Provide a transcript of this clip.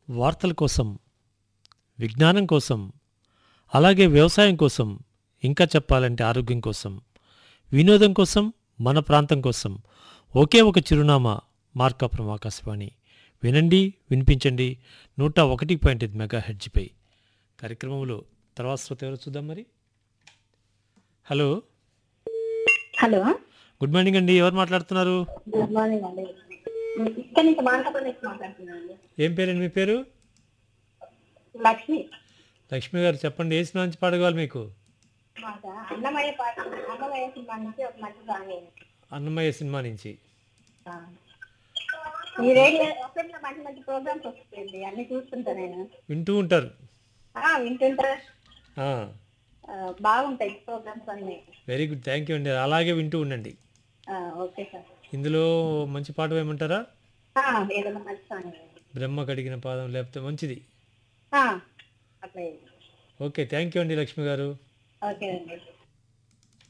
వార్తల కోసం విజ్ఞానం కోసం అలాగే వ్యవసాయం కోసం ఇంకా చెప్పాలంటే ఆరోగ్యం కోసం వినోదం కోసం మన ప్రాంతం కోసం ఒకే ఒక చిరునామా మార్కాపురం ఆకాశవాణి వినండి వినిపించండి నూట ఒకటి పాయింట్ ఐదు మెగా హెడ్జ్పై కార్యక్రమంలో తర్వాత శ్రోత ఎవరో చూద్దాం మరి హలో హలో గుడ్ మార్నింగ్ అండి ఎవరు మాట్లాడుతున్నారు గుడ్ మార్నింగ్ అండి ఇక్కడ నుంచి మార్కాపురం నుంచి మాట్లాడుతున్నాను అండి ఏం పేరండి మీ పేరు లక్ష్మి లక్ష్మి గారు చెప్పండి ఏ సినిమా నుంచి పాడగవాలి మీకు మాట అన్నమయ్య పాట అన్నమయ్య సినిమా నుంచి ఒక మంచి సాంగ్ అన్నమయ్య సినిమా నుంచి ఈ రేడియో ఎఫ్ఎంలో మంచి మంచి ప్రోగ్రామ్స్ వస్తుంది అన్ని చూస్తుంటా నేను వింటూ ఉంటారు ఆ, వింటుంటా ఆ, బాగుంటాయి ప్రోగ్రామ్స్ అన్ని వెరీ గుడ్ థ్యాంక్ యూ అండి అలాగే వింటూ ఉండండి ఆ, ఓకే సార్ ఇందులో మంచి పాట వేయమంటారా ఆ, ఏదైనా మంచి సాంగ్ బ్రహ్మ కడిగిన పాదం లేకపోతే మంచిది ఆ, అట్లా ఓకే థ్యాంక్ యూ అండి లక్ష్మి గారు ఓకే అండి